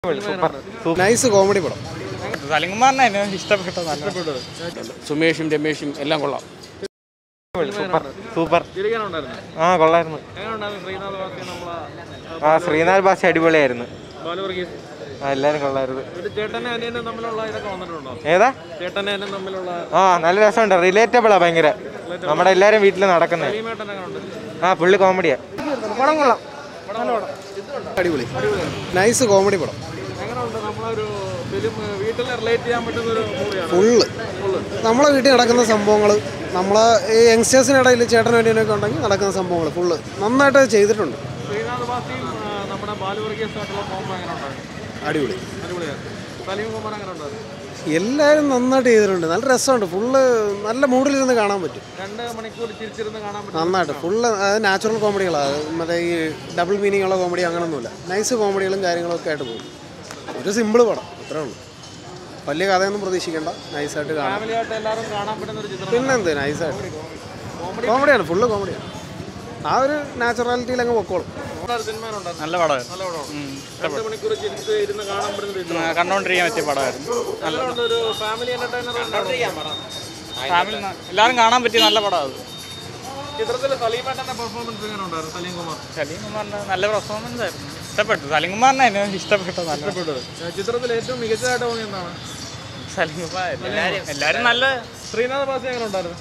Nice comedy പടം സലിംകുമാറിനെ എന്നെ ഇഷ്ടപ്പെട്ട നല്ല സുമേഷും രമേഷും എല്ലാം കൊള്ളാം സൂപ്പർ സൂപ്പർ ചിരിക്കാനുണ്ടായിരുന്നു ആ കൊള്ളായിരുന്നു എങ്ങനെയുണ്ടായിരുന്നു ശ്രീനാഥ് വാസി നമ്മളെ ആ ശ്രീനാഥ് ഭാഷ അടിപൊളിയായിരുന്നു ബാലുവർഗീസ് ആ എല്ലാവരും കൊള്ളായിരുന്നു ഒരു ചേട്ടനെ അനിയനും തമ്മിലുള്ള ഇതൊക്കെ വന്നിട്ടുണ്ടോ ഏതാ ചേട്ടനെ അനിയനും തമ്മിലുള്ള ആ നല്ല രസമുണ്ട് റിലേറ്റബിളാ ഭയങ്കര നമ്മുടെ എല്ലാവരും വീട്ടിൽ നടക്കുന്നത് ടീമേട്ടൻ എങ്ങനെയുണ്ട് ആ പുള്ളി കോമഡിയാ പടം കൊള്ളാം അടിപൊളി നൈസ് കോമഡി പടം എങ്ങനെയുണ്ട് നമ്മളൊരു ഫിലിം വീട്ടിൽ റിലേറ്റ് ചെയ്യാൻ പറ്റുന്ന ഒരു മൂവിയാണ് ഫുള്ള് നമ്മളെ വീട്ടിൽ നടക്കുന്ന സംഭവങ്ങൾ നമ്മളെ ഈ യങ്സ്റ്റേഴ്സിനിടയിൽ ചേട്ടൻ വേണ്ടിയൊക്കെ ഉണ്ടെങ്കിൽ നടക്കുന്ന സംഭവങ്ങൾ ഫുള്ള് നന്നായിട്ട് ചെയ്തിട്ടുണ്ട് ശ്രീനാഥ് വാസിയും ആ, നമ്മുടെ ബാലുവർഗീസ് ആയിട്ടുള്ള കോമ്പോ എങ്ങനെ ഉണ്ടായിരുന്നു അടിപൊളി അടിപൊളിയായിരുന്നു സലീം കുമാർ എങ്ങനെ ഉണ്ടായിരുന്നു എല്ലാവരും നന്നായിട്ട് ചെയ്തിട്ടുണ്ട് നല്ല രസമുണ്ട് ഫുള്ള് നല്ല മൂഡിലിരുന്ന് കാണാൻ പറ്റും രണ്ട് മണിക്കൂർ ചിരിച്ചിരുന്ന് കാണാൻ പറ്റും നന്നായിട്ട് ഫുള്ള് അത് നാച്ചുറൽ കോമഡികളാണ് മറ്റേ ഈ ഡബിൾ മീനിങ് ഉള്ള കോമഡി അങ്ങനൊന്നുമില്ല നൈസ് കോമഡികളും കാര്യങ്ങളൊക്കെ ആയിട്ട് പോകും ഒരു സിമ്പിൾ പടം അത്രേ ഉള്ളൂ വലിയ കഥയൊന്നും പ്രതീക്ഷിക്കേണ്ട നൈസായിട്ട് കാണാം ഫാമിലി ആയിട്ട് എല്ലാവരും കാണാൻ പറ്റുന്ന ഒരു ചിത്രം പിന്നെന്ത് നൈസായിട്ട് കോമഡിയാണ് ഫുള്ള് കോമഡിയാണ് ആ ഒരു നാച്ചുറാലിറ്റിയിൽ അങ്ങ് പൊക്കോളും സിനിമയിലുണ്ടായിരുന്നു നല്ല പടമായിരുന്നു നല്ല പടമാണ് രണ്ട് മണിക്കൂർ ചിരിച്ച് ഇരുന്ന് കാണാൻ പറ്റുന്ന ഒരു ചിത്രം കണ്ടോണ്ടിരിക്കാൻ പറ്റിയ പടമായിരുന്നു നല്ലോണം ഒരു ഫാമിലി എന്റർടൈനർ ഫാമിലി എല്ലാവരും കാണാൻ പറ്റിയ നല്ല പടമാണ് ചിത്രത്തിൽ സലീമേട്ടന്റെ പെർഫോമൻസ് എങ്ങനെ ഉണ്ടായിരുന്നു സലീം കുമാർ സലീംകുമാറിന്റെ നല്ല പെർഫോമൻസ് ആയിരുന്നു ഇഷ്ടപ്പെട്ടു സലീംകുമാറിനെ എന്നെ ഇഷ്ടപ്പെട്ട നല്ല ചിത്രത്തിൽ ഏറ്റവും മികച്ചതായിട്ട് തോന്നിയ എന്താണ് സലീംകുമാർ എല്ലാവരും എല്ലാവരും നല്ല ശ്രീനാഥ് ബാസി എങ്ങനെ ഉണ്ടായിരുന്നു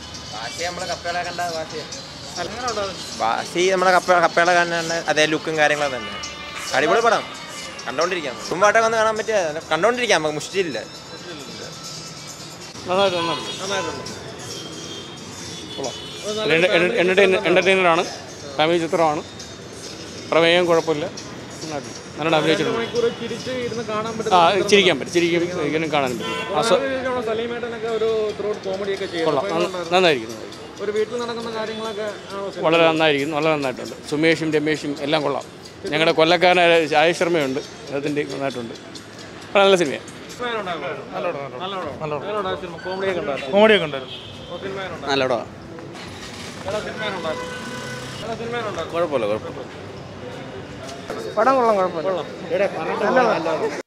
ബാസി നമ്മുടെ കപ്പ കപ്പയുടെ കാണാൻ അതേ ലുക്കും കാര്യങ്ങളും തന്നെ അടിപൊളി പടം കണ്ടോണ്ടിരിക്കാം മുമ്പാട്ടൊക്കെ വന്ന് കാണാൻ പറ്റിയ കണ്ടോണ്ടിരിക്കാം നമുക്ക് മുഷ്ടിയില്ല എൻ്റർടൈനറാണ് ഫാമിലി ചിത്രമാണ് പ്രമേയം കുഴപ്പമില്ല നന്നായിട്ട് നല്ലോണം അഭിനയിച്ചിട്ടുണ്ട് മണിക്കൂർ ചിരിച്ച് ഇരുന്ന് കാണാൻ ആ പറ്റുന്ന ചിരിക്കാൻ പറ്റും ചിരിക്കും ഇരിക്കാനും കാണാനും പറ്റും ആ സ്വ- സലീമേട്ടനൊക്കെ ഒരു ത്രോട്ട് കോമഡി ഒക്കെ ചെയ്യും കൊള്ളാം നന്ന- നന്നായിരിക്കും നന്നായിരിക്കും. ഒരു വീട്ടിൽ നടക്കുന്ന കാര്യങ്ങളൊക്കെ ആണോ സിനിമ? വളരെ നന്നായിരിക്കും വളരെ നന്നായിട്ടുണ്ട് സുമേഷും രമേഷും എല്ലാം കൊള്ളാം ഞങ്ങളുടെ കൊല്ലക്കാരനായ രാജേഷ് ശർമ്മയുണ്ട് അതിൻ്റെ നന്നായിട്ടുണ്ട് വളരെ നല്ല സിനിമയാണ് കോമഡിയൊക്കെ ഉണ്ടായിരുന്നു കോമഡിയൊക്കെ ഉണ്ടായിരുന്നു സിനിമയിലുണ്ടായിരുന്നു നല്ല പടം സിനിമയിലുണ്ടായിരുന്നു കുഴപ്പമില്ല കുഴപ്പമില്ല പടം കൊള്ളാം കുഴപ്പമില്ല